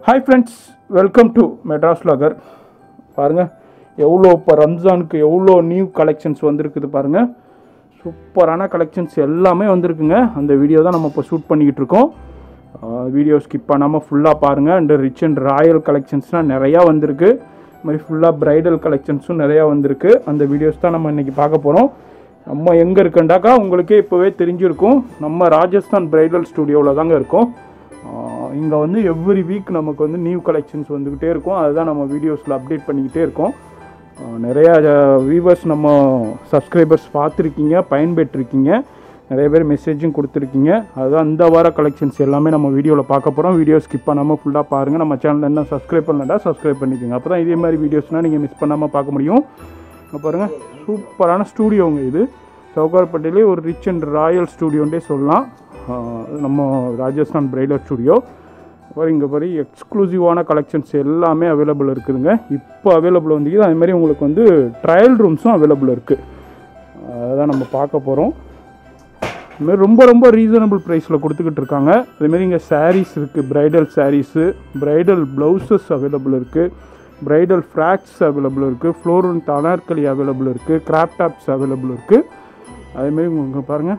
Hi friends welcome to Madras லாகர் பாருங்கள் எவ்வளோ இப்போ ரம்ஜானுக்கு எவ்வளோ நியூ கலெக்ஷன்ஸ் வந்திருக்குது பாருங்கள் சூப்பரான கலெக்ஷன்ஸ் எல்லாமே வந்திருக்குங்க அந்த வீடியோ தான் நம்ம இப்போ ஷூட் பண்ணிக்கிட்டு இருக்கோம் வீடியோ ஸ்கிப் பண்ணாமல் ஃபுல்லாக பாருங்கள் அண்ட் ரிச் அண்ட் ராயல் கலெக்ஷன்ஸ்லாம் நிறையா வந்திருக்கு இது மாதிரி ஃபுல்லாக பிரைடல் கலெக்ஷன்ஸும் நிறையா வந்திருக்கு அந்த வீடியோஸ் தான் நம்ம இன்றைக்கி பார்க்க போகிறோம் நம்ம எங்கே இருக்கண்டாக்கா உங்களுக்கே இப்போவே தெரிஞ்சிருக்கும் நம்ம ராஜஸ்தான் பிரைடல் ஸ்டுடியோவில் தாங்க இருக்கோம் இங்கே வந்து எவ்ரி வீக் நமக்கு வந்து நியூ கலெக்ஷன்ஸ் வந்துக்கிட்டே இருக்கும் அதுதான் நம்ம வீடியோஸில் அப்டேட் பண்ணிக்கிட்டே இருக்கோம் ஆஹ் நிறையா வியூவர்ஸ் நம்ம சப்ஸ்கிரைபர்ஸ் பார்த்துருக்கீங்க பயன்பெற்றிருக்கீங்க நிறைய பேர் மெசேஜும் கொடுத்துருக்கீங்க அதுதான் இந்த வார கலெக்ஷன்ஸ் எல்லாமே நம்ம வீடியோவில் பார்க்க போகிறோம் வீடியோ ஸ்கிப் பண்ணாமல் ஃபுல்லாக பாருங்கள் நம்ம சேனல் என்ன சப்ஸ்கிரைப் பண்ணலடா சப்ஸ்கிரைப் பண்ணிக்கோங்க அப்போ தான் இதே மாதிரி வீடியோஸ்னால் நீங்கள் மிஸ் பண்ணாமல் பார்க்க முடியும் இங்க பாருங்கள் சூப்பரான ஸ்டூடியோங்க இது சவுகார்பேட்டையிலே ஒரு ரிச் அண்ட் ராயல் ஸ்டூடியோன்றே சொல்லலாம் ஆஹ் நம்ம ராஜஸ்தான் பிரைடல் ஸ்டூடியோ பாரு இங்கே பாரு எக்ஸ்க்ளூசிவான கலெக்ஷன்ஸ் எல்லாமே அவைலபிள் இருக்குதுங்க இப்போ அவைலபிள் வந்துக்குது அதே மாதிரி உங்களுக்கு வந்து ட்ரையல் ரூம்ஸும் அவைலபிள் இருக்குது அதான் நம்ம பார்க்க போகிறோம் இதுமாரி ரொம்ப ரொம்ப ரீசனபிள் ப்ரைஸில் கொடுத்துக்கிட்டு இருக்காங்க அதேமாரி இங்கே சாரீஸ் இருக்குது bridal sarees bridal blouses available இருக்குது பிரைடல் ஃப்ராக்ஸ் அவைலபிள் இருக்குது ஃப்ளோரன் அனார்கலி அவைலபிள் இருக்குது கிராப் டாப்ஸ் அவைலபிள் இருக்குது அதேமாரி உங்களுக்கு பாருங்கள்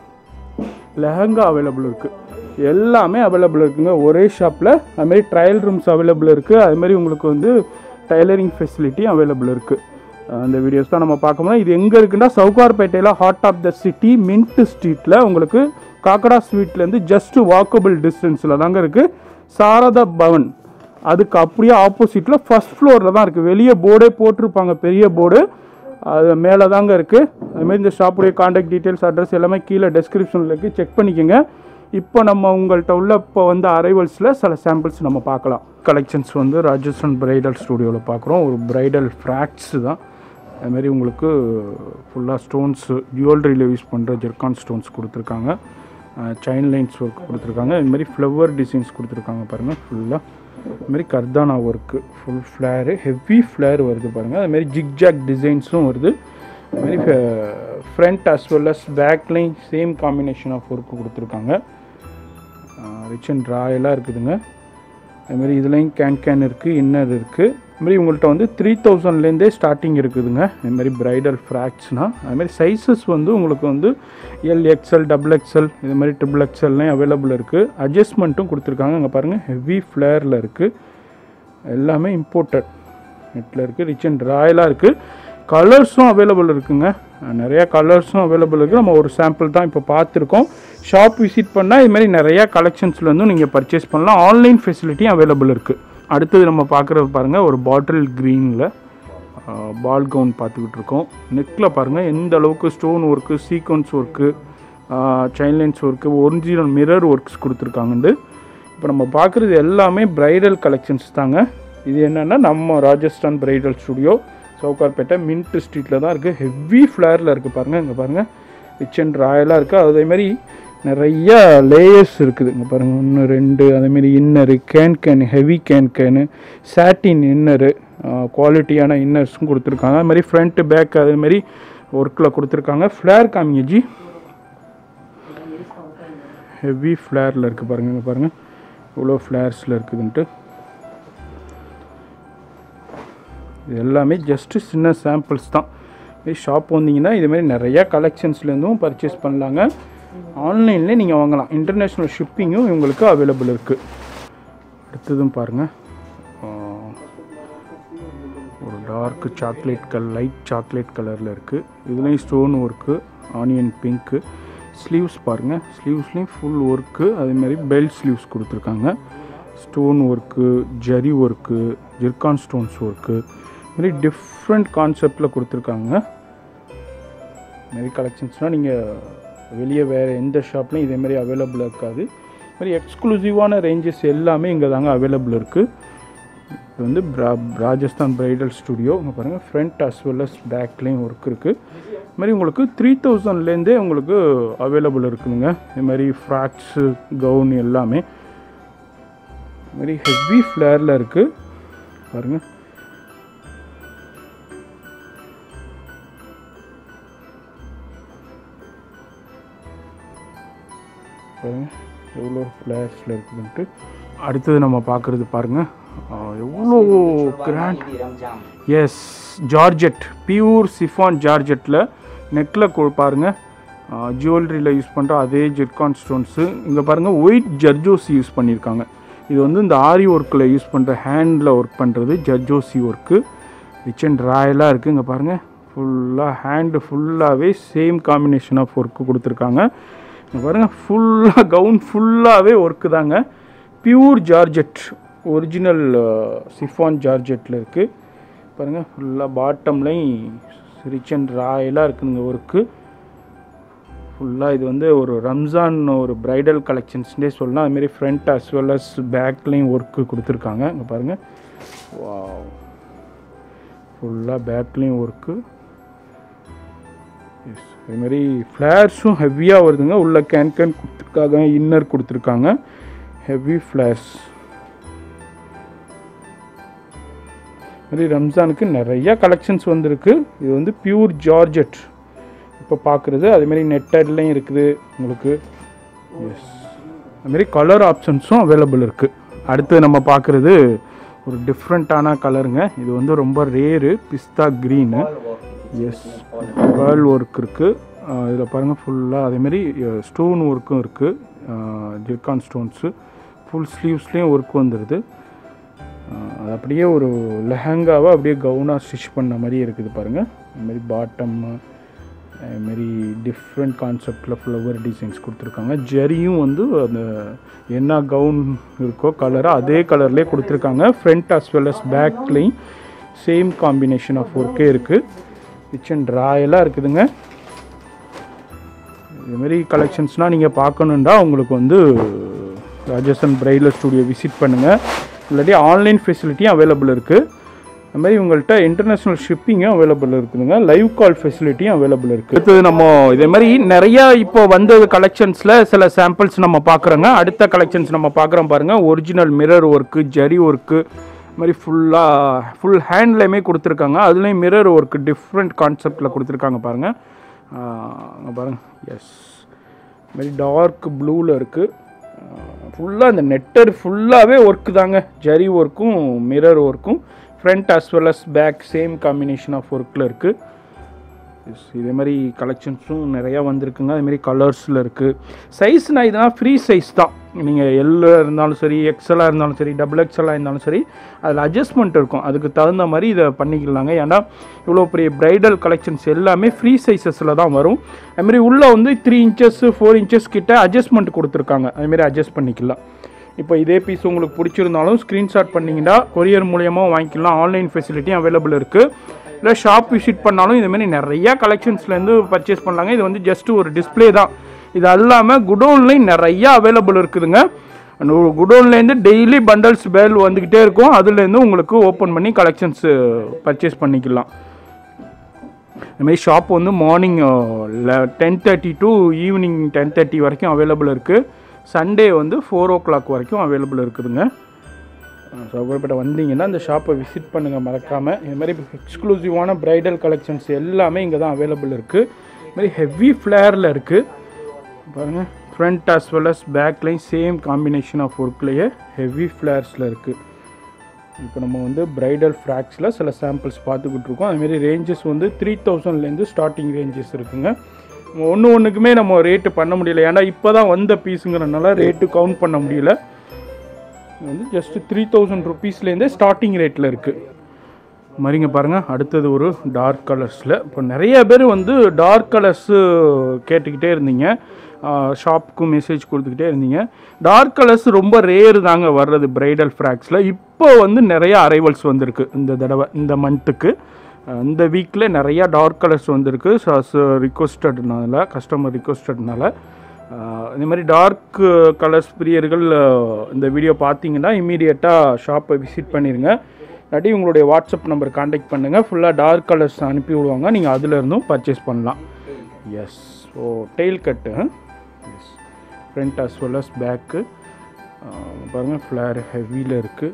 லெஹங்கா அவைலபிள் இருக்குது எல்லாமே அவைலபிள் இருக்குங்க ஒரே ஷாப்பில் அதுமாரி ட்ரையல் ரூம்ஸ் அவைலபிள் இருக்குது அதுமாரி உங்களுக்கு வந்து டைலரிங் ஃபெசிலிட்டியும் அவைலபிள் இருக்குது அந்த வீடியோஸ் தான் நம்ம பார்க்க முடியும் இது எங்கே இருக்குன்னா சவுகார்பேட்டையில் heart of the city mint ஸ்ட்ரீட்டில் உங்களுக்கு காக்கடா ஸ்வீட்லேருந்து ஜஸ்ட் வாக்கபிள் டிஸ்டன்ஸில் தாங்க இருக்குது சாரதா பவன் அதுக்கு அப்படியே ஆப்போசிட்டில் ஃபஸ்ட் ஃப்ளோரில் தான் இருக்குது வெளியே போர்டே போட்டிருப்பாங்க பெரிய போர்டு அது மேலே தாங்க இருக்குது அதுமாரி இந்த ஷாப்புடைய காண்டாக்ட் டீட்டெயில்ஸ் அட்ரஸ் எல்லாமே கீழே டெஸ்கிரிப்ஷனில் இருக்குது செக் பண்ணிக்கோங்க இப்போ நம்ம உங்கள்கிட்ட உள்ள இப்போ வந்து அரைவல்ஸில் சில சாம்பிள்ஸ் நம்ம பார்க்கலாம் கலெக்ஷன்ஸ் வந்து ராஜஸ்தான் பிரைடல் ஸ்டூடியோவில் பார்க்குறோம் ஒரு பிரைடல் ஃப்ராக்ஸ் தான் அதுமாரி உங்களுக்கு ஃபுல்லாக ஸ்டோன்ஸு ஜுவல்லரியில் யூஸ் பண்ணுற ஜெர்கான் ஸ்டோன்ஸ் கொடுத்துருக்காங்க செயின் லைன்ஸ் ஒர்க் கொடுத்துருக்காங்க இதுமாரி ஃப்ளவர் டிசைன்ஸ் கொடுத்துருக்காங்க பாருங்கள் ஃபுல்லாக இதுமாரி கர்தானா work full flare heavy flare வருது பாருங்கள் அதுமாரி ஜிக்ஜாக் டிசைன்ஸும் வருது அதுமாரி ஃப்ரண்ட் அஸ் வெல் அஸ் பேக்லையும் சேம் காம்பினேஷன் ஆஃப் ஒர்க்கு கொடுத்துருக்காங்க ரிச் அண்ட் ராயலாக இருக்குதுங்க அதுமாரி இதுலேயும் கேன் கேன் இருக்குது இன்னர் இருக்குது அதுமாரி உங்கள்கிட்ட வந்து த்ரீ தௌசண்ட்லேருந்தே ஸ்டார்டிங் இருக்குதுங்க அதுமாரி பிரைடல் ஃப்ராக்ஸ்னால் அதுமாரி சைஸஸ் வந்து உங்களுக்கு வந்து எல் எக்ஸ்எல் டபுள் எக்ஸ்எல் இது மாதிரி ட்ரிபிள் எக்ஸ்எல்லையும் அவைலபிள் இருக்குது அட்ஜஸ்ட்மெண்ட்டும் கொடுத்துருக்காங்க அங்கே பாருங்கள் ஹெவி ஃப்ளேரில் இருக்குது எல்லாமே இம்போர்ட்டட் நெட்டில் இருக்குது ரிச் அண்ட் ராயலாக இருக்குது கலர்ஸும் அவைலபிள் இருக்குங்க நிறையா கலர்ஸும் அவைலபிள் இருக்குது நம்ம ஒரு சாம்பிள் தான் இப்போ பார்த்துருக்கோம் ஷாப் விசிட் பண்ணால் இது மாதிரி நிறையா கலெக்ஷன்ஸ்லேருந்தும் நீங்கள் பர்ச்சேஸ் பண்ணலாம் ஆன்லைன் ஃபெசிலிட்டியும் அவைலபிள் இருக்குது அடுத்தது நம்ம பார்க்குறது பாருங்கள் ஒரு பாட்டில் க்ரீனில் பால் கவுன் பார்த்துக்கிட்டு இருக்கோம் நெக்கில் பாருங்கள் எந்த அளவுக்கு stone work sequins work chain lines work original mirror works கொடுத்துருக்காங்கண்டு இப்போ நம்ம பார்க்குறது எல்லாமே பிரைடல் கலெக்ஷன்ஸ் தாங்க இது என்னென்னா நம்ம Rajasthan bridal studio Sowcarpet mint ஸ்ட்ரீட்டில் தான் இருக்குது ஹெவி ஃப்ளேரில் இருக்குது பாருங்கள் இங்கே பாருங்கள் ரிச் அண்ட் ராயலாக இருக்குது அதேமாதிரி நிறைய லேயர்ஸ் இருக்குது இங்கே பாருங்கள் ஒன்று ரெண்டு அதேமாரி inner can can heavy can can satin inner குவாலிட்டியான இன்னர்ஸும் கொடுத்துருக்காங்க அது மாதிரி ஃப்ரண்ட்டு பேக் அதேமாரி ஒர்க்கில் கொடுத்துருக்காங்க ஃப்ளேர் காமிங்க ஜி ஹெவி ஃப்ளேரில் இருக்குது பாருங்கள் இங்கே பாருங்கள் இவ்வளோ ஃப்ளேர்ஸில் இருக்குதுன்ட்டு இது எல்லாமே ஜஸ்ட்டு சின்ன சாம்பிள்ஸ் தான் இது ஷாப் வந்தீங்கன்னா இதுமாரி நிறையா கலெக்ஷன்ஸ்லேருந்தும் பர்ச்சேஸ் பண்ணலாங்க ஆன்லைன்லேயே நீங்கள் வாங்கலாம் இன்டர்நேஷ்னல் ஷிப்பிங்கும் உங்களுக்கு அவைலபிள் இருக்குது அடுத்ததும் பாருங்கள் ஒரு டார்க் சாக்லேட் கல் லைட் சாக்லேட் கலரில் இருக்குது இதுலேயும் stone work onion pink sleeves பாருங்கள் ஸ்லீவ்ஸ்லேயும் ஃபுல் ஒர்க்கு அதேமாதிரி பெல்ட் ஸ்லீவ்ஸ் கொடுத்துருக்காங்க stone work zari work zircon stones work மாதிரி டிஃப்ரெண்ட் கான்செப்டில் கொடுத்துருக்காங்க மாதிரி கலெக்ஷன்ஸ்னால் நீங்கள் வெளியே வேறு எந்த ஷாப்லையும் இதேமாரி அவைலபிள் இருக்காது மாதிரி எக்ஸ்க்ளூசிவான ரேஞ்சஸ் எல்லாமே இங்கே தாங்க அவைலபிள் இருக்குது இது வந்து பிரா ராஜஸ்தான் பிரைடல் ஸ்டுடியோ இங்கே பாருங்கள் ஃப்ரண்ட் அஸ் வெல் அஸ் பேக்லேயும் ஒர்க் இருக்குது இது மாதிரி உங்களுக்கு த்ரீ தௌசண்ட்லேருந்தே உங்களுக்கு அவைலபிள் இருக்குதுங்க இது மாதிரி ஃப்ராக்ஸு கவுன் எல்லாமே இது மாதிரி ஹெவி ஃப்ளேரில் இருக்குது பாருங்கள் பாருங்கள் எவ்வளோ ஃப்ளாஷில் இருக்குதுன்ட்டு அடுத்தது நம்ம பார்க்குறது பாருங்கள் எவ்வளோ grand Ini Ramjam. Yes georgette pure chiffon ஜார்ஜெட்டில் நெக்கில் பாருங்கள் ஜுவல்லரியில் யூஸ் பண்ணுற அதே ஜெட்கான் ஸ்டோன்ஸு இங்கே பாருங்கள் ஒயிட் ஜர்ஜோசி யூஸ் பண்ணியிருக்காங்க இது வந்து இந்த ஆரி ஒர்க்கில் யூஸ் பண்ணுற ஹேண்டில் ஒர்க் பண்ணுறது ஜர்ஜோசி ஒர்க்கு ரிச் அண்ட் ராயலாக இருக்குது இங்கே பாருங்கள் ஃபுல்லாக ஹேண்டு ஃபுல்லாகவே சேம் காம்பினேஷன் ஆஃப் ஒர்க்கு கொடுத்துருக்காங்க இங்கே பாருங்கள் ஃபுல்லாக கவுன் ஃபுல்லாகவே ஒர்க்கு தாங்க பியூர் ஜார்ஜெட் ஒரிஜினல் சிஃபான் ஜார்ஜெட்டில் இருக்குது பாருங்கள் ஃபுல்லாக பாட்டம்லையும் ரிச் அண்ட் ராயலாக இருக்குதுங்க ஒர்க்கு ஃபுல்லாக இது வந்து ஒரு ரம்ஜான் ஒரு பிரைடல் கலெக்ஷன்ஸ்னே சொல்லலாம் அதுமாரி ஃப்ரண்ட் அஸ் வெல் அஸ் பேக்லேயும் ஒர்க்கு கொடுத்துருக்காங்க இங்கே பாருங்கள் ஃபுல்லாக பேக்லேயும் ஒர்க்கு எஸ் அதுமாரி ஃப்ளேர்ஸும் ஹெவியாக வருதுங்க உள்ள கேன் கேன் கொடுத்துருக்காங்க இன்னர் கொடுத்துருக்காங்க ஹெவி ஃப்ளேர்ஸ் மாதிரி ரம்ஜானுக்கு நிறைய கலெக்ஷன்ஸ் வந்திருக்கு இது வந்து பியூர் ஜார்ஜெட் இப்போ பார்க்குறது அதுமாரி நெட்டட்லேயும் இருக்குது உங்களுக்கு எஸ் அதுமாரி கலர் ஆப்ஷன்ஸும் அவைலபிள் இருக்குது அடுத்து நம்ம பார்க்குறது ஒரு டிஃப்ரெண்ட்டான கலருங்க இது வந்து ரொம்ப ரேரு பிஸ்தா green All work. Yes pearl work இருக்குது இதில் பாருங்கள் ஃபுல்லாக அதேமாரி ஸ்டோன் ஒர்க்கும் இருக்குது ஜிர்கான் ஸ்டோன்ஸு ஃபுல் ஸ்லீவ்ஸ்லேயும் ஒர்க் வந்துடுது அஹ், அது அப்படியே ஒரு லெஹங்காவை அப்படியே கவுனாக ஸ்டிச் பண்ண மாதிரி இருக்குது பாருங்கள் அதுமாரி பாட்டம் அதுமாரி டிஃப்ரெண்ட் கான்செப்டில் ஃப்ளவர் டிசைன்ஸ் கொடுத்துருக்காங்க ஜரியும் வந்து அந்த என்ன கவுன் இருக்கோ கலராக அதே கலர்லேயே கொடுத்துருக்காங்க ஃப்ரண்ட் as வெல் as பேக்லேயும் சேம் காம்பினேஷன் ஆஃப் ஒர்க்கே இருக்குது ரிச் அண்ட் ராயலாக இருக்குதுங்க இதுமாரி கலெக்ஷன்ஸ்னால் நீங்கள் பார்க்கணுண்டா உங்களுக்கு வந்து ராஜஸ்தான் பிரைடல் ஸ்டுடியோ விசிட் பண்ணுங்கள் இல்லாட்டி ஆன்லைன் ஃபெசிலிட்டியும் அவைலபிள் இருக்குது அது மாதிரி உங்கள்கிட்ட இன்டர்நேஷ்னல் ஷிப்பிங்கும் அவைலபிள் இருக்குதுங்க லைவ் கால் ஃபெசிலிட்டியும் அவைலபிள் இருக்குது அடுத்தது நம்ம இதே மாதிரி நிறையா இப்போ வந்த கலெக்ஷன்ஸில் சில சாம்பிள்ஸ் நம்ம பார்க்குறோங்க அடுத்த கலெக்ஷன்ஸ் நம்ம பார்க்குறோம் பாருங்கள் original mirror work zari work மாதிரி ஃபுல்லாக ஃபுல் ஹேண்ட்லேயுமே கொடுத்துருக்காங்க அதுலேயும் மிரர் ஒர்க்கு டிஃப்ரெண்ட் கான்செப்டில் கொடுத்துருக்காங்க பாருங்கள் அங்கே பாருங்கள் எஸ் மாதிரி டார்க் ப்ளூவில் இருக்குது ஃபுல்லாக இந்த நெட்டர் ஃபுல்லாகவே ஒர்க்கு தாங்க ஜரி ஒர்க்கும் மிரர் ஒர்க்கும் front as well as back same combination of ஒர்க்கில் இருக்குது இதே மாதிரி கலெக்ஷன்ஸும் நிறையா வந்திருக்குங்க அதேமாரி கலர்ஸில் இருக்குது சைஸ்னா இதெல்லாம் ஃப்ரீ சைஸ் தான் நீங்கள் எல்ல இருந்தாலும் சரி எக்ஸலாக இருந்தாலும் சரி டபுள் எக்ஸலாக இருந்தாலும் சரி அதில் அட்ஜஸ்ட்மெண்ட் இருக்கும் அதுக்கு தகுந்த மாதிரி இதை பண்ணிக்கலாங்க ஏன்னா இவ்வளோ பெரிய பிரைடல் கலெக்ஷன்ஸ் எல்லாமே ஃப்ரீ சைஸஸில் தான் வரும் அதுமாரி உள்ளே வந்து த்ரீ இன்ச்சஸ் ஃபோர் இன்ச்சஸ் கிட்ட அட்ஜஸ்ட்மெண்ட் கொடுத்துருக்காங்க அதுமாரி அட்ஜஸ்ட் பண்ணிக்கலாம் இப்போ இதே பீஸ் உங்களுக்கு பிடிச்சிருந்தாலும் ஸ்க்ரீன்ஷாட் பண்ணிங்கன்னா கொரியர் மூலியமாக வாங்கிக்கலாம் ஆன்லைன் ஃபெசிலிட்டியும் அவைலபிள் இருக்குது இல்லை ஷாப் விசிட் பண்ணாலும் இதுமாரி நிறையா கலெக்ஷன்ஸ்லேருந்து பர்ச்சேஸ் பண்ணலாங்க இது வந்து ஜஸ்ட் ஒரு டிஸ்ப்ளே தான் இது அல்லாமல் குடோன்லேயும் நிறையா அவைலபிள் இருக்குதுங்க அந்த ஒரு குடோன்லேருந்து டெய்லி பண்டல்ஸ் பேல் வந்துக்கிட்டே இருக்கும் அதுலேருந்து உங்களுக்கு ஓப்பன் பண்ணி கலெக்ஷன்ஸ் பர்ச்சேஸ் பண்ணிக்கலாம் இதுமாரி ஷாப் வந்து morning ten thirty to evening ten thirty வரைக்கும் அவைலபிள் இருக்குது சண்டே வந்து ஃபோர் ஓ கிளாக் வரைக்கும் அவைலபிள் இருக்குதுங்க சௌகரியப்பட்ட வந்தீங்கன்னா இந்த ஷாப்பை விசிட் பண்ணுங்கள் மறக்காமல் இது மாதிரி எக்ஸ்க்ளூசிவான பிரைடல் கலெக்ஷன்ஸ் எல்லாமே இங்கே தான் அவைலபிள் இருக்குது இது மாதிரி ஹெவி ஃப்ளேரில் இருக்குது பாருங்கள் ஃப்ரண்ட் as வெல் as பேக்லையும் சேம் காம்பினேஷன் ஆஃப் ஒர்க்லேயே ஹெவி ஃப்ளேர்ஸில் இருக்குது இப்போ நம்ம வந்து பிரைடல் ஃப்ராக்ஸில் சில சாம்பிள்ஸ் பார்த்துக்கிட்டு இருக்கோம் அதுமாரி ரேஞ்சஸ் வந்து த்ரீ தௌசண்ட்லேருந்து ஸ்டார்டிங் ரேஞ்சஸ் இருக்குங்க ஒன்று ஒன்றுக்குமே நம்ம ரேட்டு பண்ண முடியல ஏன்னா இப்போ தான் வந்த பீஸுங்கிறனால ரேட்டு கவுண்ட் பண்ண முடியல இது வந்து ஜஸ்ட் த்ரீ தௌசண்ட் ருபீஸ்லேருந்தே ஸ்டார்டிங் ரேட்டில் இருக்குது மாதிரிங்க பாருங்கள் அடுத்தது ஒரு டார்க் கலர்ஸில் இப்போ நிறைய பேர் வந்து டார்க் கலர்ஸு கேட்டுக்கிட்டே இருந்தீங்க ஷாப்புக்கு மெசேஜ் கொடுத்துக்கிட்டே இருந்தீங்க டார்க் கலர்ஸ் ரொம்ப ரேரு தாங்க வர்றது பிரைடல் ஃப்ராக்ஸில் இப்போ வந்து நிறைய அரைவல்ஸ் வந்திருக்கு இந்த தடவை இந்த மந்த்துக்கு இந்த வீக்கில் நிறையா டார்க் கலர்ஸ் வந்திருக்கு ரிக்வஸ்டட்னால கஸ்டமர் ரிக்வஸ்டட்னால இந்த மாதிரி டார்க் கலர்ஸ் பிரியர்கள் அஹ், இந்த வீடியோ பார்த்தீங்கன்னா இம்மீடியட்டாக ஷாப்பை விசிட் பண்ணிடுங்க இல்லாட்டி உங்களுடைய வாட்ஸ்அப் நம்பர் காண்டாக்ட் பண்ணுங்கள் ஃபுல்லாக டார்க் கலர்ஸ் அனுப்பி விடுவாங்க நீங்கள் அதிலிருந்தும் பர்ச்சேஸ் பண்ணலாம் yes so tail cut yes front as well as back பாருங்கள் ஃப்ளேர் ஹெவியில் இருக்குது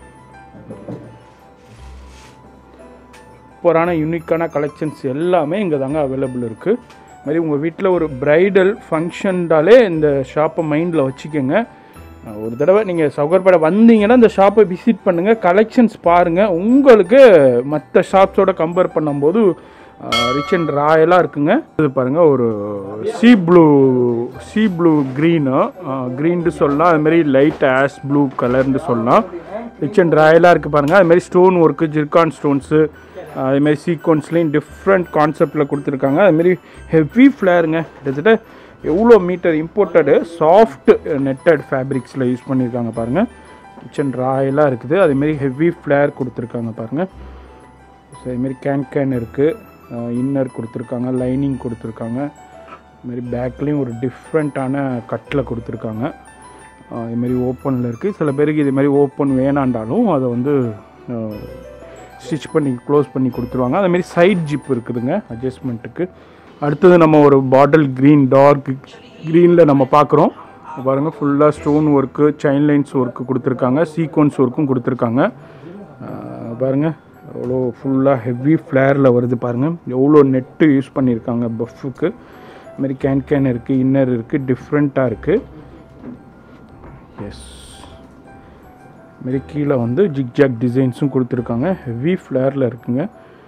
சூப்பரான யூனிக்கான கலெக்ஷன்ஸ் எல்லாமே இங்கே தாங்க அவைலபிள் இருக்குது மாதிரி உங்கள் வீட்டில் ஒரு பிரைடல் ஃபங்க்ஷன்டாலே இந்த ஷாப்பை மைண்டில் வச்சுக்கோங்க ஒரு தடவை நீங்கள் சவுகர்பேட்டை வந்தீங்கன்னா இந்த ஷாப்பை விசிட் பண்ணுங்கள் கலெக்ஷன்ஸ் பாருங்கள் உங்களுக்கு மற்ற ஷாப்ஸோட கம்பேர் பண்ணும்போது ரிச் அண்ட் ராயலாக இருக்குங்க இது பாருங்கள் ஒரு sea blue sea blue green க்ரீன்னு சொல்லலாம் அதுமாரி லைட் ஆஷ் ப்ளூ கலர்னு சொல்லலாம் ரிச் அண்ட் ராயலாக இருக்குது பாருங்கள் அதுமாரி ஸ்டோன் ஒர்க்கு ஜிர்கான் ஸ்டோன்ஸு அதுமாரி சீக்வன்ஸ்லேயும் டிஃப்ரெண்ட் கான்செப்டில் கொடுத்துருக்காங்க அதுமாரி ஹெவி ஃப்ளேருங்க கிட்டத்தட்ட எவ்வளோ மீட்டர் இம்போர்ட்டடு சாஃப்ட் நெட்டட் ஃபேப்ரிக்ஸில் யூஸ் பண்ணியிருக்காங்க பாருங்கள் கிச்சன் ராயலாக இருக்குது அதேமாரி ஹெவி ஃப்ளேர் கொடுத்துருக்காங்க பாருங்கள் ஸோ இதுமாரி கேன் கேன் இருக்குது இன்னர் கொடுத்துருக்காங்க லைனிங் கொடுத்துருக்காங்க இதுமாரி பேக்லேயும் ஒரு டிஃப்ரெண்ட்டான கட்டில் கொடுத்துருக்காங்க இதுமாரி ஓப்பனில் இருக்குது சில பேருக்கு இது மாதிரி ஓப்பன் வேணாண்டாலும் அதை வந்து ஸ்டிச் பண்ணி க்ளோஸ் பண்ணி கொடுத்துருவாங்க அதேமாரி சைட் ஜிப் இருக்குதுங்க அட்ஜஸ்ட்மெண்ட்டுக்கு அடுத்தது நம்ம ஒரு பாட்டில் க்ரீன் டார்க் க்ரீனில் நம்ம பார்க்குறோம் பாருங்கள் ஃபுல்லாக stone work chain lines work கொடுத்துருக்காங்க சீக்வன்ஸ் ஒர்க்கும் கொடுத்துருக்காங்க பாருங்கள் எவ்வளோ ஃபுல்லாக ஹெவி ஃப்ளேரில் வருது பாருங்கள் எவ்வளோ நெட்டு யூஸ் பண்ணியிருக்காங்க பஃப்புக்கு இதுமாரி கேன் கேன் இருக்குது இன்னர் இருக்குது டிஃப்ரெண்ட்டாக இருக்குது எஸ் மாரி கீழே வந்து ஜிக்ஜாக் டிசைன்ஸும் கொடுத்துருக்காங்க ஹெவி ஃப்ளேரில் இருக்குங்க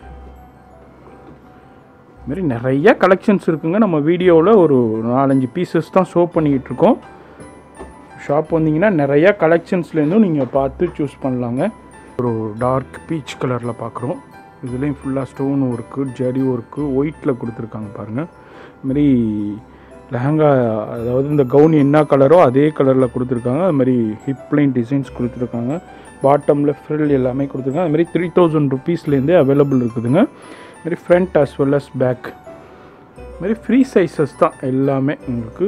மாரி நிறைய கலெக்ஷன்ஸ் இருக்குங்க நம்ம வீடியோவில் ஒரு நாலஞ்சு பீசஸ் தான் ஷோ பண்ணிக்கிட்டு இருக்கோம் ஷாப் வந்தீங்கன்னா நிறைய கலெக்ஷன்ஸ்லேருந்தும் நீங்கள் பார்த்து சூஸ் பண்ணலாங்க ஒரு டார்க் பீச் கலரில் பார்க்குறோம் இதுலேயும் ஃபுல்லாக ஸ்டோன் ஒர்க்கு ஜரி ஒர்க்கு ஒயிட்டில் கொடுத்துருக்காங்க பாருங்கள் இதுமாரி லெஹங்கா அதாவது இந்த கவுன் என்ன கலரோ அதே கலரில் கொடுத்துருக்காங்க அது மாதிரி ஹிப்லைன் டிசைன்ஸ் கொடுத்துருக்காங்க பாட்டமில் ஃப்ரில் எல்லாமே கொடுத்துருக்காங்க அது மாதிரி த்ரீ தௌசண்ட் ருபீஸ்லேருந்தே அவைலபிள் இருக்குதுங்க மாதிரி front as well as back மாதிரி ஃப்ரீ சைஸஸ் தான் எல்லாமே உங்களுக்கு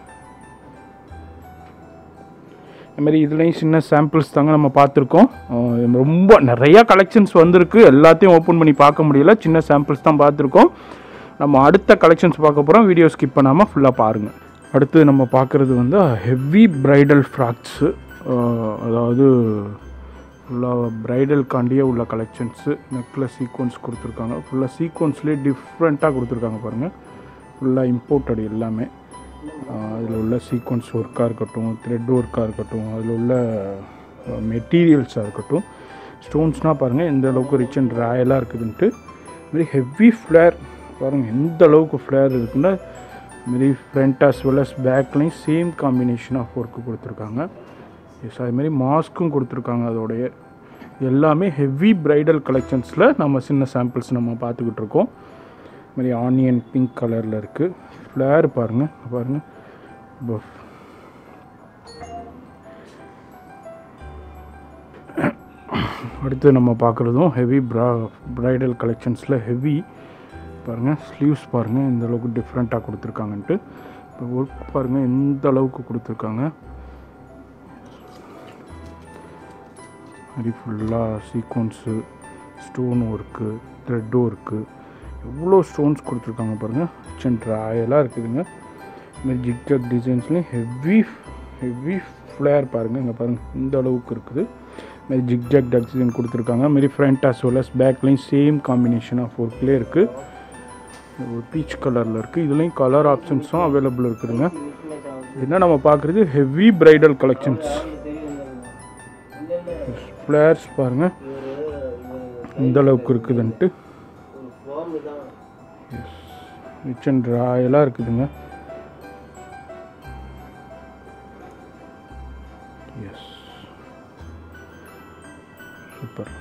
இதுமாரி இதுலேயும் சின்ன சாம்பிள்ஸ் தாங்க நம்ம பார்த்துருக்கோம் அஹ் ரொம்ப நிறையா கலெக்ஷன்ஸ் வந்திருக்கு எல்லாத்தையும் ஓப்பன் பண்ணி பார்க்க முடியல சின்ன சாம்பிள்ஸ் தான் பார்த்துருக்கோம் நம்ம அடுத்த கலெக்ஷன்ஸ் பார்க்க போகிறோம் வீடியோ ஸ்கிப் பண்ணாமல் ஃபுல்லாக பாருங்கள் அடுத்து நம்ம பார்க்குறது வந்து ஹெவி பிரைடல் ஃப்ராக்ஸு அதாவது ஃபுல்லாக ப்ரைடல்காண்டியே உள்ள கலெக்ஷன்ஸு நெக்கில் சீக்வன்ஸ் கொடுத்துருக்காங்க ஃபுல்லாக சீக்வன்ஸ்லேயே டிஃப்ரெண்ட்டாக கொடுத்துருக்காங்க பாருங்கள் ஃபுல்லாக இம்போர்ட்டட் எல்லாமே அதில் உள்ள சீக்வன்ஸ் ஒர்க்காக இருக்கட்டும் த்ரெட் ஒர்க்காக இருக்கட்டும் அதில் உள்ள மெட்டீரியல்ஸாக இருக்கட்டும் ஸ்டோன்ஸ்னால் பாருங்கள் எந்த அளவுக்கு ரிச் அண்ட் ராயலாக இருக்குதுன்ட்டு இதுமாரி ஹெவி ஃப்ளேர் பாருங்கள் எந்த அளவுக்கு ஃப்ளேர் இருக்குன்னா இதுமாரி ஃப்ரண்ட் as well as பேக்லேயும் சேம் காம்பினேஷன் ஆஃப் ஒர்க்கு கொடுத்துருக்காங்க எஸ் அதுமாரி மாஸ்க்கும் கொடுத்துருக்காங்க அதோடைய எல்லாமே ஹெவி பிரைடல் கலெக்ஷன்ஸில் நம்ம சின்ன சாம்பிள்ஸ் நம்ம பார்த்துக்கிட்டு இருக்கோம் இது மாதிரி ஆனியன் பிங்க் கலரில் இருக்குது ஃப்ளேர் பாருங்கள் பாருங்கள் பஃப் அடுத்து நம்ம பார்க்குறதும் ஹெவி ப்ரா ப்ரைடல் கலெக்ஷன்ஸில் ஹெவி பாருங்கள் ஸ்லீவ்ஸ் பாருங்கள் இந்த அளவுக்கு டிஃப்ரெண்ட்டாக கொடுத்துருக்காங்கன்ட்டு இப்போ ஒர்க் பாருங்கள் எந்த அளவுக்கு கொடுத்துருக்காங்க மாதிரி ஃபுல்லாக sequins stone work thread work எவ்வளோ ஸ்டோன்ஸ் கொடுத்துருக்காங்க பாருங்கள் ரிச் அண்ட் ராயலாக இருக்குதுங்க இதுமாதிரி ஜிக்ஜாக் டிசைன்ஸ்லேயும் ஹெவி ஹெவி ஃப்ளேர் பாருங்கள் இங்கே பாருங்கள் இந்த அளவுக்கு இருக்குது இதுமாதிரி ஜிக்ஜாக் டிசைன் கொடுத்துருக்காங்க இதுமாரி ஃப்ரண்ட் as well as பேக்லேயும் சேம் காம்பினேஷன் ஆஃப் ஒர்க்லேயே இருக்குது ஒரு பீச் கலரில் இருக்குது இதுலேயும் கலர் ஆப்ஷன்ஸும் அவைலபிள் இருக்குதுங்க என்ன நம்ம பார்க்குறது ஹெவி பிரைடல் கலெக்ஷன்ஸ் ஃப்ளேர்ஸ் பாருங்கள் இந்த அளவுக்கு இருக்குதுன்ட்டு ரிச் அண்ட் ராயலாக இருக்குதுங்க எஸ் சூப்பர்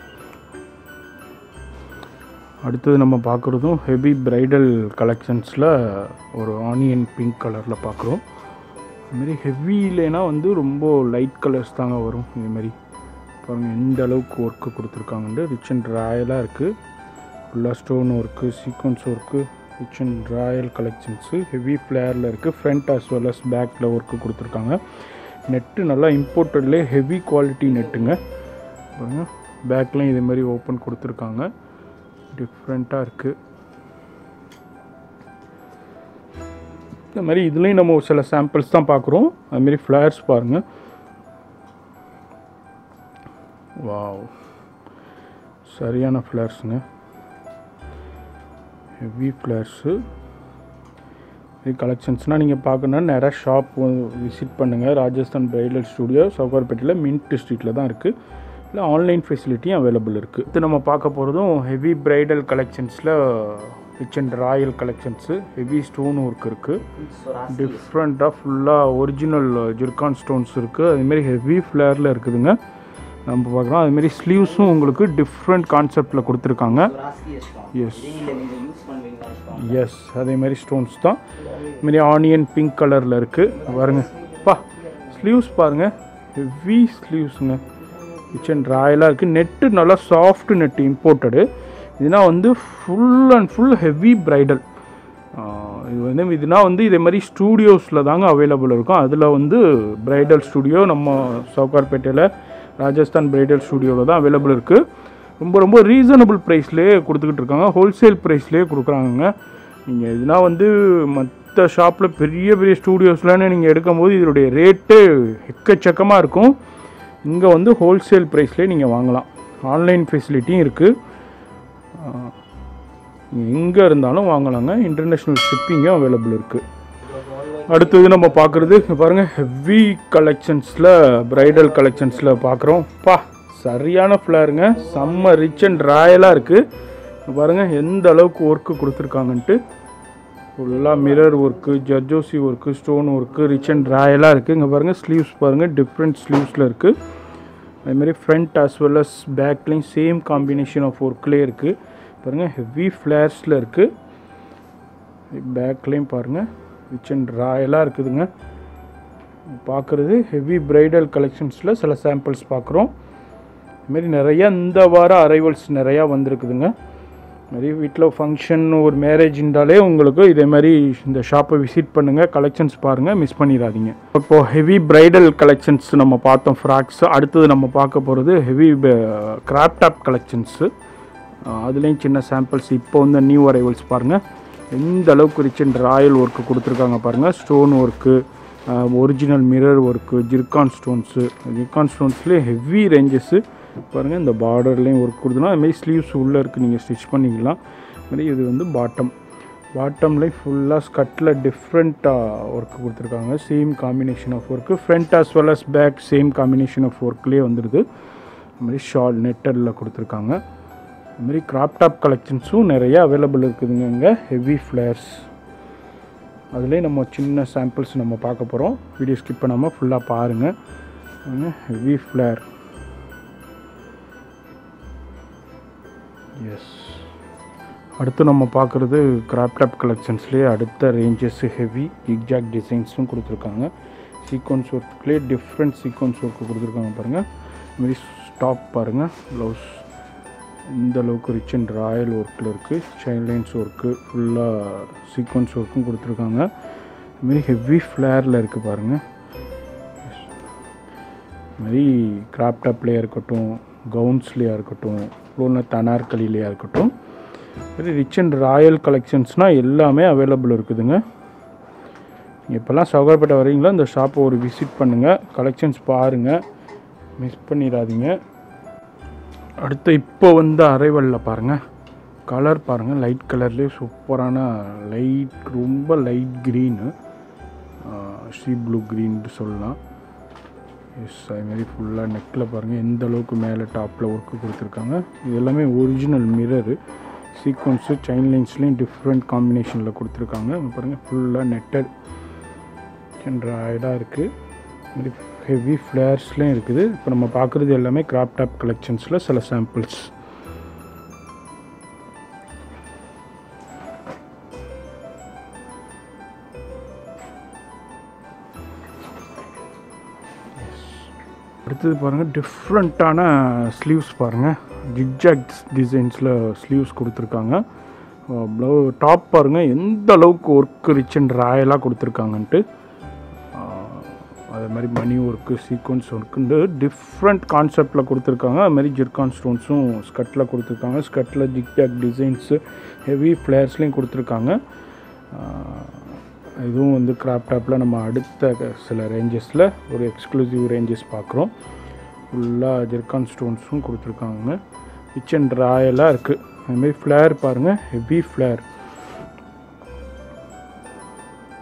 அடுத்தது நம்ம பார்க்குறதும் ஹெவி பிரைடல் கலெக்ஷன்ஸில் ஒரு ஆனியன் பிங்க் கலரில் பார்க்குறோம் இதுமாரி ஹெவிலேனா வந்து ரொம்ப லைட் கலர்ஸ் தாங்க வரும் இதுமாரி பாருங்கள் எந்த அளவுக்கு ஒர்க்கு கொடுத்துருக்காங்கன்ட்டு ரிச் அண்ட் ராயலாக இருக்குது ஃபுல்லாக stone work sequins work rich and royal collections heavy ஃப்ளேரில் இருக்குது ஃப்ரண்ட் as well as பேக்கில் ஒர்க்கு கொடுத்துருக்காங்க நெட்டு நல்லா இம்போர்ட்டட்லேயே ஹெவி குவாலிட்டி நெட்டுங்க பாருங்க பேக்லையும் இதே மாதிரி ஓப்பன் கொடுத்துருக்காங்க டிஃப்ரெண்ட்டாக இருக்குது இந்த மாதிரி இதுலேயும் நம்ம ஒரு சில சாம்பிள்ஸ் தான் பார்க்குறோம் அதுமாரி ஃப்ளேர்ஸ் பாருங்கள் வாவ் சரியான ஃப்ளேர்ஸுங்க ஹெவி ஃப்ளேர்ஸு இது கலெக்ஷன்ஸ்னால் நீங்கள் பார்க்கணுன்னா நிறையா ஷாப் விசிட் பண்ணுங்கள் ராஜஸ்தான் பிரைடல் ஸ்டுடியோ சவுகார்பேட்டையில் மின்ட் ஸ்ட்ரீட்டில் தான் இருக்குது இல்லை ஆன்லைன் ஃபெசிலிட்டியும் அவைலபிள் இருக்குது இது நம்ம பார்க்க போகிறதும் ஹெவி பிரைடல் கலெக்ஷன்ஸில் rich and royal collections heavy stone work இருக்குது டிஃப்ரெண்ட்டாக ஃபுல்லாக ஒரிஜினல் ஜிர்கான் ஸ்டோன்ஸ் இருக்குது அதுமாரி ஹெவி ஃப்ளேரில் இருக்குதுங்க நம்ம பார்க்குறோம் அதுமாரி ஸ்லீவ்ஸும் உங்களுக்கு டிஃப்ரெண்ட் கான்செப்டில் கொடுத்துருக்காங்க Yes. எஸ் அதே மாதிரி ஸ்டோன்ஸ் தான் இதுமாரி ஆனியன் பிங்க் கலரில் இருக்குது பாருங்க பா ஸ்லீவ்ஸ் பாருங்கள் ஹெவி ஸ்லீவ்ஸுங்க ரிச் அண்ட் ராயலாக இருக்குது நெட்டு நல்லா சாஃப்ட் நெட்டு இம்போர்ட்டடு இதுனா வந்து full and full heavy bridal இது வந்து இதுனா வந்து இதே மாதிரி ஸ்டூடியோஸில் தாங்க அவைலபிள் இருக்கும் அதில் வந்து பிரைடல் ஸ்டூடியோ நம்ம சவுகார்பேட்டையில் ராஜஸ்தான் பிரைடல் ஸ்டூடியோவில் தான் அவைலபிள் இருக்குது ரொம்ப ரொம்ப ரீசனபிள் ப்ரைஸ்லேயே கொடுத்துக்கிட்டு இருக்காங்க ஹோல்சேல் ப்ரைஸ்லேயே கொடுக்குறாங்கங்க நீங்கள் இதுனா வந்து மற்ற ஷாப்பில் பெரிய பெரிய ஸ்டூடியோஸ்லன்னு நீங்கள் எடுக்கும்போது இதனுடைய ரேட்டு எக்கச்சக்கமாக இருக்கும் இங்கே வந்து ஹோல்சேல் ப்ரைஸ்லேயே நீங்கள் வாங்கலாம் ஆன்லைன் ஃபெசிலிட்டியும் இருக்குது எங்கே இருந்தாலும் வாங்கலாங்க இன்டர்நேஷ்னல் ஷிப்பிங்கும் அவைலபிள் இருக்குது அடுத்தது நம்ம பார்க்குறது பாருங்கள் ஹெவி கலெக்ஷன்ஸில் பிரைடல் கலெக்ஷன்ஸில் பார்க்குறோம் பா சரியான ஃப்ளாருங்க செம்ம ரிச் அண்ட் ராயலாக இருக்குது பாருங்கள் எந்த அளவுக்கு ஒர்க்கு கொடுத்துருக்காங்கன்ட்டு ஃபுல்லாக mirror work zardozi work stone work rich and ராயலாக இருக்குது இங்கே பாருங்கள் ஸ்லீவ்ஸ் பாருங்கள் டிஃப்ரெண்ட் ஸ்லீவ்ஸில் இருக்குது அதுமாரி ஃப்ரண்ட் as well as பேக்லேயும் சேம் காம்பினேஷன் ஆஃப் ஒர்க்லேயே இருக்குது பாருங்கள் ஹெவி ஃப்ளேர்ஸில் இருக்குது பேக்லேயும் பாருங்கள் ரிச் அண்ட் ராயலாக இருக்குதுங்க பார்க்குறது ஹெவி பிரைடல் கலெக்ஷன்ஸில் சில சாம்பிள்ஸ் பார்க்குறோம் இதுமாரி நிறையா இந்த வாரம் அரைவல்ஸ் நிறையா வந்திருக்குதுங்க நிறைய வீட்டில் ஃபங்க்ஷன் ஒரு மேரேஜ்ன்றாலே உங்களுக்கு இதே மாதிரி இந்த ஷாப்பை விசிட் பண்ணுங்கள் கலெக்ஷன்ஸ் பாருங்கள் மிஸ் பண்ணிடாதீங்க இப்போது ஹெவி பிரைடல் கலெக்ஷன்ஸ் நம்ம பார்த்தோம் ஃப்ராக்ஸ் அடுத்தது நம்ம பார்க்க போகிறது ஹெவி கிராப் டாப் கலெக்ஷன்ஸு அதுலேயும் சின்ன சாம்பிள்ஸ் இப்போ வந்து நியூ அரைவல்ஸ் பாருங்கள் எந்த அளவுக்கு ரிச் அண்ட் ராயல் ஒர்க்கு கொடுத்துருக்காங்க பாருங்கள் stone work original mirror work zircon stones zircon ஸ்டோன்ஸ்லேயே ஹெவி ரேஞ்சஸ்ஸு பாருங்கள் இந்த பார்டர்லேயும் ஒர்க் கொடுத்தோன்னா அதுமாரி ஸ்லீவ்ஸ் உள்ளே இருக்குது நீங்கள் ஸ்டிச் பண்ணிக்கலாம் மாதிரி இது வந்து பாட்டம் பாட்டம்லேயும் ஃபுல்லாக ஸ்கட்டில் டிஃப்ரெண்ட்டாக ஒர்க் கொடுத்துருக்காங்க same combination of work front as well as back same combination of ஒர்க்லேயே வந்துடுது அது மாதிரி ஷால் நெட்டரில் கொடுத்துருக்காங்க அது மாதிரி கிராப் டாப் கலெக்ஷன்ஸும் நிறைய அவைலபிள் இருக்குதுங்க இங்கே ஹெவி ஃப்ளேர்ஸ் அதுலேயே நம்ம சின்ன சாம்பிள்ஸ் நம்ம பார்க்க போகிறோம் வீடியோ ஸ்கிப் பண்ணாமல் ஃபுல்லாக பாருங்கள் ஹெவி ஃப்ளேர் எஸ் அடுத்து நம்ம பார்க்குறது கிராப் டாப் கலெக்ஷன்ஸ்லேயே அடுத்த ரேஞ்சஸ் ஹெவி எக்ஸாக்ட் டிசைன்ஸும் கொடுத்துருக்காங்க சீக்வன்ஸ் ஒர்க்லேயே டிஃப்ரெண்ட் சீக்வன்ஸ் ஒர்க்கு கொடுத்துருக்காங்க பாருங்கள் இதுமாரி ஸ்டாப் பாருங்கள் ப்ளவுஸ் இந்த அளவுக்கு ரிச் அண்ட் ராயல் ஒர்க்கில் இருக்குது சைல்ட் லைன்ஸ் ஒர்க்கு ஃபுல்லாக சீக்வன்ஸ் ஒர்க்கும் கொடுத்துருக்காங்க இதுமாரி ஹெவி ஃப்ளேரில் இருக்குது பாருங்கள் மாதிரி கிராப் டாப்லேயே இருக்கட்டும் கவுன்ஸ்லேயா இருக்கட்டும் இல்லைன்னா தனார்கலிலேயா இருக்கட்டும் மாதிரி ரிச் அண்ட் ராயல் கலெக்ஷன்ஸ்னால் எல்லாமே அவைலபிள் இருக்குதுங்க இப்போல்லாம் சவுகார்பேட்டை வரீங்களா இந்த ஷாப்பை ஒரு விசிட் பண்ணுங்கள் கலெக்ஷன்ஸ் பாருங்கள் மிஸ் பண்ணிடாதீங்க அடுத்து இப்போ வந்து அரைவலில் பாருங்கள் கலர் பாருங்கள் லைட் கலர்லேயே சூப்பரான லைட் ரொம்ப லைட் க்ரீனு ஷீ ப்ளூ க்ரீன்ட்டு சொல்லலாம் எஸ் அதுமாரி ஃபுல்லாக நெக்கில் பாருங்கள் எந்த அளவுக்கு மேலே டாப்பில் ஒர்க்கு கொடுத்துருக்காங்க இது எல்லாமே ஒரிஜினல் மிரரு சீக்வன்ஸு சைன் லைன்ஸ்லேயும் டிஃப்ரெண்ட் காம்பினேஷனில் கொடுத்துருக்காங்க இங்க பாருங்கள் ஃபுல்லாக நெட்டட் ட்ராய்டாக இருக்குது மாதிரி ஹெவி ஃப்ளேர்ஸ்லேயும் இருக்குது இப்போ நம்ம பார்க்குறது எல்லாமே கிராப் டாப் கலெக்ஷன்ஸில் சில சாம்பிள்ஸ் அடுத்தது பாருங்கள் டிஃப்ரெண்ட்டான ஸ்லீவ்ஸ் பாருங்கள் ஜிக்ஜாக் டிசைன்ஸில் ஸ்லீவ்ஸ் கொடுத்துருக்காங்க ப்ளவு டாப் பாருங்கள் எந்த அளவுக்கு ஒர்க் ரிச் அண்ட் ராயலாக கொடுத்துருக்காங்கன்ட்டு அது மாதிரி மணி ஒர்க்கு சீக்வன்ஸ் ஒர்க்குண்டு டிஃப்ரெண்ட் கான்செப்டில் கொடுத்துருக்காங்க அது மாதிரி ஜிர்கான் ஸ்டோன்ஸும் ஸ்கட்டில் கொடுத்துருக்காங்க ஸ்கட்டில் ஜிக்ஜாக் டிசைன்ஸு ஹெவி ஃப்ளேர்ஸ்லேயும் கொடுத்துருக்காங்க இதுவும் வந்து கிராப் டாப்பில் நம்ம அடுத்த சில ரேஞ்சஸில் ஒரு எக்ஸ்க்ளூசிவ் ரேஞ்சஸ் பார்க்குறோம் ஃபுல்லாக ஜெர்கான் ஸ்டோன்ஸும் கொடுத்துருக்காங்க ரிச் அண்ட் ராயலாக இருக்குது அதுமாரி ஃப்ளேர் பாருங்கள் ஹெவி ஃப்ளேர்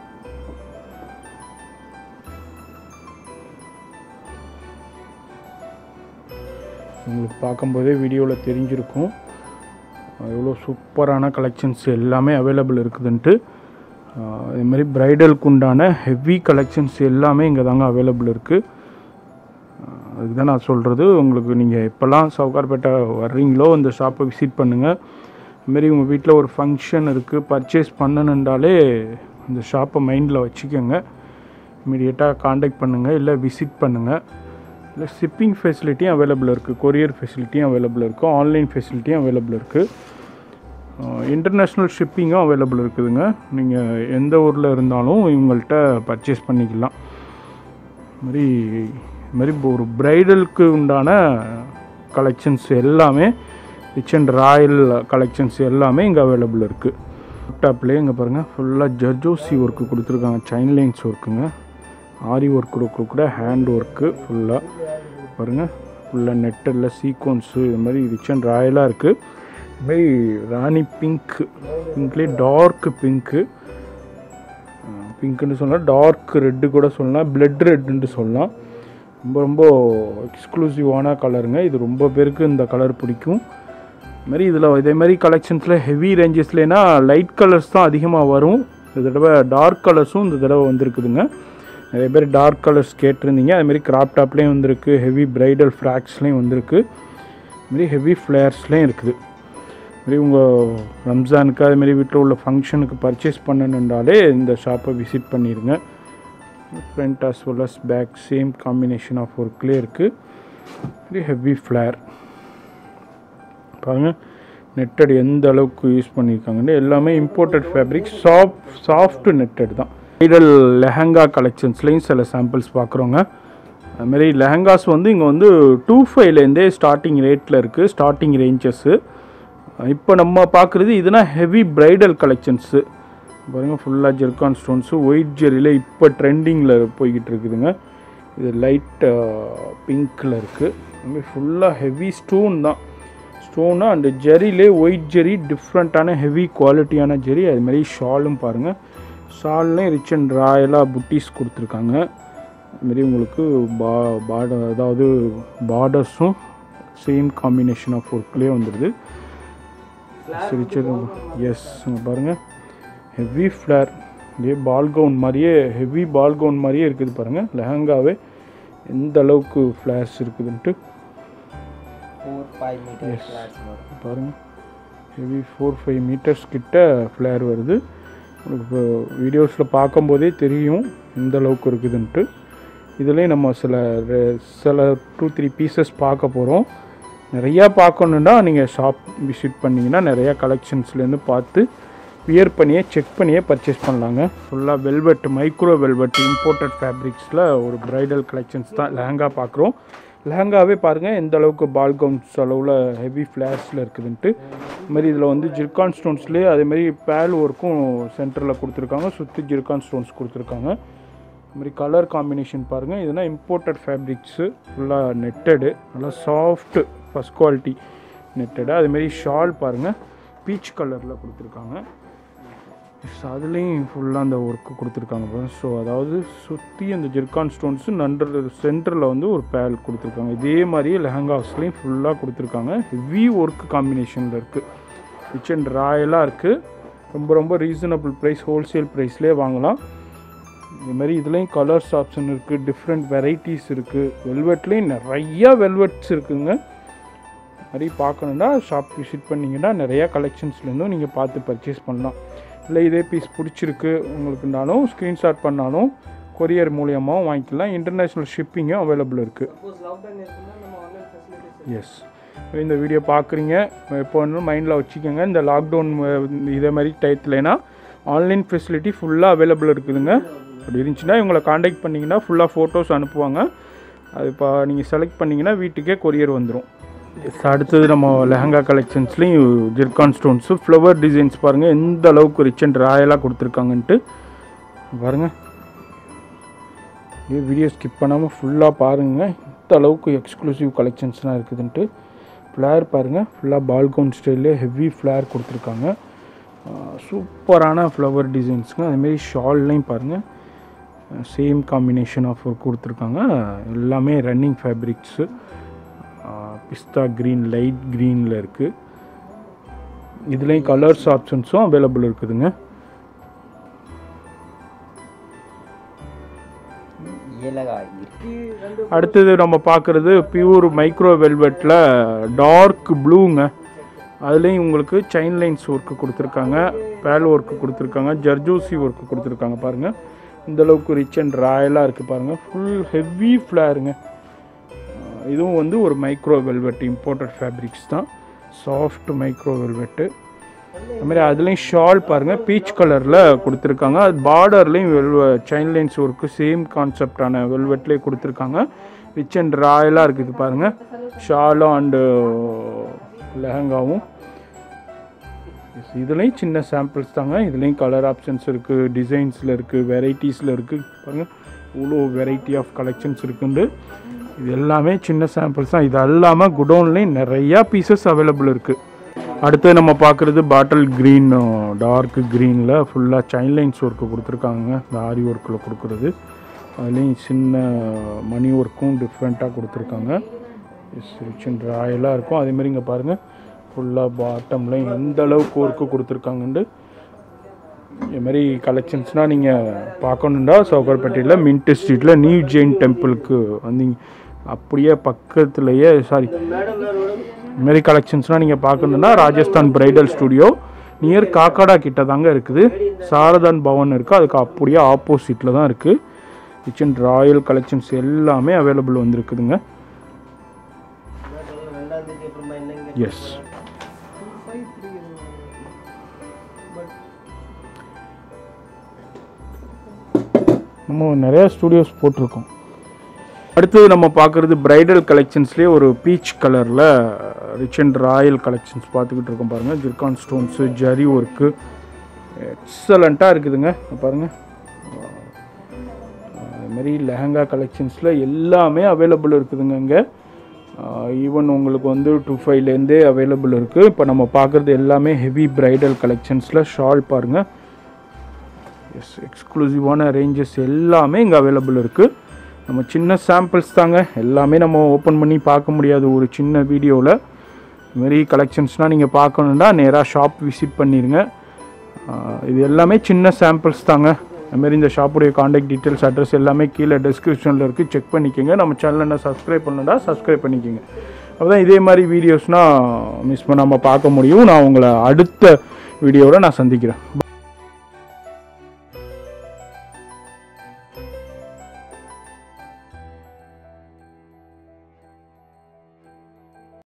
உங்களுக்கு பார்க்கும்போதே வீடியோவில் தெரிஞ்சிருக்கும் எவ்வளோ சூப்பரான கலெக்ஷன்ஸ் எல்லாமே அவைலபிள் இருக்குதுன்ட்டு ஆஹ் இது மாதிரி ப்ரைடலுக்கு உண்டான ஹெவி கலெக்ஷன்ஸ் எல்லாமே இங்கே தாங்க அவைலபிள் இருக்குது அதுக்கு தான் நான் சொல்கிறது உங்களுக்கு நீங்கள் எப்போல்லாம் சவுகார்பேட்டை வர்றீங்களோ இந்த ஷாப்பை விசிட் பண்ணுங்கள் இதுமாரி உங்கள் வீட்டில் ஒரு ஃபங்க்ஷன் இருக்குது பர்ச்சேஸ் பண்ணணுன்றாலே இந்த ஷாப்பை மைண்டில் வச்சுக்கோங்க இமீடியட்டாக காண்டாக்ட் பண்ணுங்கள் இல்லை விசிட் பண்ணுங்கள் இல்லை ஷிப்பிங் ஃபெசிலிட்டியும் அவைலபிள் இருக்குது கொரியர் ஃபெசிலிட்டியும் அவைலபிள் இருக்குது ஆன்லைன் ஃபெசிலிட்டியும் அவைலபிள் இருக்குது இன்டர்நேஷ்னல் ஷிப்பிங்கும் அவைலபிள் இருக்குதுங்க நீங்கள் எந்த ஊரில் இருந்தாலும் இவங்கள்ட்ட பர்ச்சேஸ் பண்ணிக்கலாம் இது மாதிரி இது மாதிரி இப்போ ஒரு ப்ரைடலுக்கு உண்டான கலெக்ஷன்ஸ் எல்லாமே ரிச் அண்ட் ராயல் கலெக்ஷன்ஸ் எல்லாமே இங்கே அவைலபிள் இருக்குது லேப்டாப்லேயே இங்கே பாருங்கள் ஃபுல்லாக ஜர்ஜோசி ஒர்க்கு கொடுத்துருக்காங்க சைன் லைன்ஸ் ஒர்க்குங்க ஆரி ஒர்க் கூட ஹேண்ட் ஒர்க்கு ஃபுல்லாக பாருங்கள் ஃபுல்லாக நெட்டில் சீக்வன்ஸு இது மாதிரி ரிச் அண்ட் ராயலாக இருக்குது இதுமாரி ராணி பிங்க்கு பிங்க்லேயே டார்க் பிங்க்கு பிங்க்குன்னு சொல்லலாம் டார்க் ரெட்டு கூட சொல்லலாம் பிளட் ரெட்டுன்ட்டு சொல்லலாம் ரொம்ப ரொம்ப எக்ஸ்க்ளூசிவான கலருங்க இது ரொம்ப பேருக்கு இந்த கலர் பிடிக்கும் இது மாதிரி இதில் இதே மாதிரி கலெக்ஷன்ஸில் ஹெவி ரேஞ்சஸ்லேனா லைட் கலர்ஸ் தான் அதிகமாக வரும் இந்த தடவை டார்க் கலர்ஸும் இந்த தடவை வந்திருக்குதுங்க நிறைய பேர் டார்க் கலர்ஸ் கேட்டிருந்தீங்க அதுமாரி கிராப் டாப்லேயும் வந்திருக்கு ஹெவி பிரைடல் ஃப்ராக்ஸ்லேயும் வந்திருக்கு இதுமாரி ஹெவி ஃப்ளேர்ஸ்லேயும் இருக்குது மாதிரி உங்கள் ரம்ஜானுக்கு அதுமாரி வீட்டில் உள்ள ஃபங்க்ஷனுக்கு பர்ச்சேஸ் பண்ணணுன்றாலே இந்த ஷாப்பை விசிட் பண்ணிடுங்க front as well as back same combination of ஒர்க்லேயே இருக்குது வெரி ஹெவி ஃப்ளேர் பாருங்கள் நெட்டட் எந்த அளவுக்கு யூஸ் பண்ணியிருக்காங்கன்னு எல்லாமே imported fabric soft soft netted தான் ஐடல் லெஹங்கா கலெக்ஷன்ஸ்லேயும் சில சாம்பிள்ஸ் பார்க்குறோங்க அதுமாரி லெஹங்காஸ் வந்து இங்கே வந்து டூ ஃபைவ்லேருந்தே ஸ்டார்டிங் ரேட்டில் இருக்குது ஸ்டார்டிங் ரேஞ்சஸ்ஸு இப்போ நம்ம பார்க்குறது இதுனா ஹெவி பிரைடல் கலெக்ஷன்ஸு பாருங்கள் ஃபுல்லாக ஜெர்கான் ஸ்டோன்ஸு ஒயிட் ஜெரியில் இப்போ ட்ரெண்டிங்கில் போய்கிட்டு இருக்குதுங்க இது லைட் பிங்க்கில் இருக்குது அதுமாதிரி ஃபுல்லாக ஹெவி ஸ்டோன் தான் ஸ்டோனு அண்டு ஜெரிலே ஒயிட் ஜெரி டிஃப்ரெண்ட்டான ஹெவி குவாலிட்டியான ஜெரி அதுமாரி ஷாலும் பாருங்கள் ஷால்லையும் ரிச் அண்ட் ராயலாக புட்டிஸ் கொடுத்துருக்காங்க அதுமாரி உங்களுக்கு பா பார்டர் அதாவது பார்டர்ஸும் சேம் காம்பினேஷன் ஆஃப் ஒர்க்லேயே வந்துடுது சிரிச்சது எஸ் இங்கே பாருங்கள் ஹெவி ஃப்ளேர் இதே பால் கவுன் மாதிரியே ஹெவி பால் கவுன் மாதிரியே இருக்குது பாருங்கள் லெஹங்காவே எந்த அளவுக்கு ஃப்ளேர்ஸ் இருக்குதுன்ட்டு four five meter flats வரும் பாருங்கள் ஹெவி ஃபோர் ஃபைவ் மீட்டர்ஸ் கிட்ட ஃப்ளேர் வருது உங்களுக்கு இப்போ வீடியோஸில் பார்க்கும்போதே தெரியும் எந்த அளவுக்கு இருக்குதுன்ட்டு இதுலேயும் நம்ம சில ரெ- சில டூ த்ரீ பீசஸ் பார்க்க போகிறோம் நிறையா பார்க்கணுன்னா நீங்கள் ஷாப் விசிட் பண்ணிங்கன்னா நிறையா கலெக்ஷன்ஸ்லேருந்து பார்த்து வியர் பண்ணியே செக் பண்ணியே பர்ச்சேஸ் பண்ணலாங்க ஃபுல்லாக வெல்வெட் மைக்ரோ வெல்வெட் இம்போர்ட்டட் ஃபேப்ரிக்ஸில் ஒரு ப்ரைடல் கலெக்ஷன்ஸ் தான் லெஹங்கா பார்க்குறோம் லெஹங்காவே பாருங்கள் எந்த அளவுக்கு பால் கவுன்ஸ் அளவில் ஹெவி ஃப்ளாஷில் இருக்குதுன்ட்டு இது மாதிரி இதில் வந்து ஜிர்கான் ஸ்டோன்ஸ்லேயே அதேமாதிரி பேல் ஒர்க்கும் சென்டரில் கொடுத்துருக்காங்க சுற்றி ஜிர்கான் ஸ்டோன்ஸ் கொடுத்துருக்காங்க இது மாதிரி கலர் காம்பினேஷன் பாருங்கள் இதெல்லாம் இம்போர்ட்டட் ஃபேப்ரிக்ஸு ஃபுல்லாக நெட்டடு நல்லா சாஃப்ட் ஃபஸ்ட் குவாலிட்டி நெட்டடு அதுமாரி ஷால் பாருங்கள் பீச் கலரில் கொடுத்துருக்காங்க ஸோ அதுலேயும் ஃபுல்லாக அந்த ஒர்க்கு கொடுத்துருக்காங்க பாருங்க ஸோ அதாவது சுற்றி அந்த ஜிர்கான் ஸ்டோன்ஸு நன்ற சென்டரில் வந்து ஒரு பேல் கொடுத்துருக்காங்க இதே மாதிரியே லெஹங்காஸ்லேயும் ஃபுல்லாக கொடுத்துருக்காங்க ஹெவி ஒர்க் காம்பினேஷனில் இருக்குது ரிச் அண்ட் ராயலாக இருக்குது ரொம்ப ரொம்ப ரீசனபிள் ப்ரைஸ் ஹோல்சேல் ப்ரைஸ்லேயே வாங்கலாம் இது மாதிரி இதுலேயும் கலர்ஸ் ஆப்ஷன் இருக்குது டிஃப்ரெண்ட் வெரைட்டிஸ் இருக்குது வெல்வெட்லேயும் நிறையா வெல்வெட்ஸ் இருக்குங்க மாதிரி பார்க்கணுன்னா ஷாப் விசிட் பண்ணிங்கன்னா நிறையா கலெக்ஷன்ஸ்லேருந்தும் நீங்கள் பார்த்து பர்ச்சேஸ் பண்ணலாம் இல்லை இதே பீஸ் பிடிச்சிருக்கு உங்களுக்குனாலும் ஸ்க்ரீன்ஷாட் பண்ணாலும் கொரியர் மூலியமாகவும் வாங்கிக்கலாம் இன்டர்நேஷ்னல் ஷிப்பிங்கும் அவைலபிள் இருக்குது சப்போஸ் லாக்டவுன் இருக்குன்னா நம்ம ஆன்லைன் ஃபெசிலிட்டிஸ் எஸ் இந்த வீடியோ பார்க்குறீங்க எப்போ வேணும் மைண்டில் வச்சுக்கோங்க இந்த லாக்டவுன் இதே மாதிரி டயத்துலனா ஆன்லைன் ஃபெசிலிட்டி ஃபுல்லாக அவைலபிள் இருக்குதுங்க அப்படி இருந்துச்சுன்னா இவங்களை காண்டாக்ட் பண்ணிங்கன்னா ஃபுல்லாக ஃபோட்டோஸ் அனுப்புவாங்க அது இப்போ நீங்கள் செலக்ட் பண்ணிங்கன்னா வீட்டுக்கே கொரியர் வந்துடும் அடுத்தது நம்ம லெஹங்கா கலெக்ஷன்ஸ்லேயும் ஜிர்கான் ஸ்டோன்ஸு ஃப்ளவர் டிசைன்ஸ் பாருங்கள் எந்த அளவுக்கு ரிச் அண்ட் ராயலாக கொடுத்துருக்காங்கன்ட்டு பாருங்கள் இது வீடியோ ஸ்கிப் பண்ணாமல் ஃபுல்லாக பாருங்கள் இந்த அளவுக்கு எக்ஸ்க்ளூசிவ் கலெக்ஷன்ஸ்லாம் இருக்குதுன்ட்டு ஃப்ளேர் பாருங்கள் ஃபுல்லாக பால்கவுன் ஸ்டைல்லே ஹெவி ஃப்ளேர் கொடுத்துருக்காங்க சூப்பரான ஃப்ளவர் டிசைன்ஸுங்க அதுமாரி ஷால்லையும் பாருங்கள் சேம் காம்பினேஷன் ஆஃப் கொடுத்துருக்காங்க எல்லாமே ரன்னிங் ஃபேப்ரிக்ஸு பிஸ்தா க்ரீன் லைட் க்ரீனில் இருக்குது இதுலேயும் கலர்ஸ் ஆப்ஷன்ஸும் அவைலபிள் இருக்குதுங்க ஏலகாய் இருக்கு அடுத்தது நம்ம பார்க்குறது பியூர் மைக்ரோ வெல்வெட்டில் டார்க் ப்ளூங்க அதுலேயும் உங்களுக்கு செயின் லைன்ஸ் ஒர்க்கு கொடுத்துருக்காங்க பேல் ஒர்க்கு கொடுத்துருக்காங்க ஜர்ஜோசி ஒர்க்கு கொடுத்துருக்காங்க பாருங்கள் இந்த அளவுக்கு ரிச் அண்ட் ராயலாக இருக்குது பாருங்கள் ஃபுல் ஹெவி ஃப்ளேருங்க இதுவும் வந்து ஒரு மைக்ரோ வெல்வெட் இம்போர்ட்டட் ஃபேப்ரிக்ஸ் தான் சாஃப்ட் மைக்ரோ வெல்வெட்டு அதுமாதிரி அதுலேயும் ஷால் பாருங்கள் பீச் கலரில் கொடுத்துருக்காங்க அது பார்டர்லேயும் வெல்வ செயின் லைன்ஸ் ஒர்க்கு சேம் கான்செப்டான வெல்வெட்லேயே கொடுத்துருக்காங்க ரிச் அண்ட் ராயலாக இருக்குது பாருங்கள் ஷாலும் அண்டு லெஹங்காவும் Yes, இதுலேயும் சின்ன சாம்பிள்ஸ் தாங்க இதுலேயும் கலர் ஆப்ஷன்ஸ் இருக்குது டிசைன்ஸில் இருக்குது வெரைட்டிஸில் இருக்குது பாருங்கள் இவ்வளோ வெரைட்டி ஆஃப் கலெக்ஷன்ஸ் இருக்குண்டு இது எல்லாமே சின்ன சாம்பிள்ஸ் தான் இது அல்லாமல் குடோன்லேயும் நிறையா பீசஸ் அவைலபிள் இருக்குது அடுத்து நம்ம பார்க்குறது பாட்டில் க்ரீன் டார்க் க்ரீனில் ஃபுல்லாக சைன் லைன்ஸ் ஒர்க்கு கொடுத்துருக்காங்க இந்த ஆரி ஒர்க்கில் கொடுக்குறது அதுலேயும் சின்ன மணி ஒர்க்கும் டிஃப்ரெண்ட்டாக கொடுத்துருக்காங்க எஸ் ரிச் அண்ட் ராயலாக இருக்கும் அதேமாதிரி இங்கே பாருங்கள் ஃபுல்லாக பாட்டமில் எந்த அளவுக்கு ஒர்க்கு கொடுத்துருக்காங்கன்ட்டு இதுமாரி கலெக்ஷன்ஸ்னால் நீங்கள் பார்க்கணுண்டா சவுகர்பேட்டையில் மின்ட் ஸ்ட்ரீட்டில் நியூ ஜெயின் டெம்பிளுக்கு வந்தீங்க அப்படியே பக்கத்துலேயே சாரி இதுமாரி கலெக்ஷன்ஸ்னால் நீங்கள் பார்க்கணுன்னா Rajasthan bridal studio near Kakada கிட்ட தாங்க இருக்குது சாரதான் பவன் இருக்குது அதுக்கு அப்படியே ஆப்போசிட்டில் தான் இருக்குது ரிச் அண்ட் ராயல் கலெக்ஷன்ஸ் எல்லாமே அவைலபிள் வந்திருக்குதுங்க ரெண்டாம் தேதி அப்புறமா என்னங்க எஸ் நம்ம நிறைய ஸ்டூடியோஸ் போட்டிருக்கோம் அடுத்தது நம்ம பார்க்குறது பிரைடல் கலெக்ஷன்ஸ்லேயே ஒரு பீச் கலரில் ரிச் அண்ட் ராயல் கலெக்ஷன்ஸ் பார்த்துக்கிட்டு இருக்கோம் பாருங்கள் ஜிர்கான் ஸ்டோன்ஸு ஜரி ஒர்க்கு எக்ஸலண்ட்டாக இருக்குதுங்க இங்க பாருங்கள் அதுமாரி லெஹங்கா கலெக்ஷன்ஸில் எல்லாமே அவைலபிள் இருக்குதுங்க இங்கே ஈவன் உங்களுக்கு வந்து டூ ஃபைவ்லேருந்தே அவைலபிள் இருக்குது இப்போ நம்ம பார்க்குறது எல்லாமே ஹெவி பிரைடல் கலெக்ஷன்ஸில் ஷால் பாருங்கள் எஸ் எக்ஸ்க்ளூசிவான ரேஞ்சஸ் எல்லாமே இங்கே அவைலபிள் இருக்குது நம்ம சின்ன சாம்பிள்ஸ் தாங்க எல்லாமே நம்ம ஓப்பன் பண்ணி பார்க்க முடியாது ஒரு சின்ன வீடியோவில் இதுமாரி கலெக்ஷன்ஸ்னால் நீங்கள் பார்க்கணுன்னா நேராக ஷாப் விசிட் பண்ணிடுங்க ஆஹ் இது எல்லாமே சின்ன சாம்பிள்ஸ் தாங்க அதுமாரி இந்த ஷாப்புடைய காண்டாக்ட் டீட்டெயில்ஸ் அட்ரஸ் எல்லாமே கீழே டிஸ்கிரிப்ஷனில் இருக்குது செக் பண்ணிக்கோங்க நம்ம சேனல் என்ன சப்ஸ்கிரைப் பண்ணலடா சப்ஸ்கிரைப் பண்ணிக்கோங்க அப்போ தான் இதே மாதிரி வீடியோஸ்னால் மிஸ் பண்ணாமல் பார்க்க முடியும் நான் உங்களை அடுத்த வீடியோவில் நான் சந்திக்கிறேன்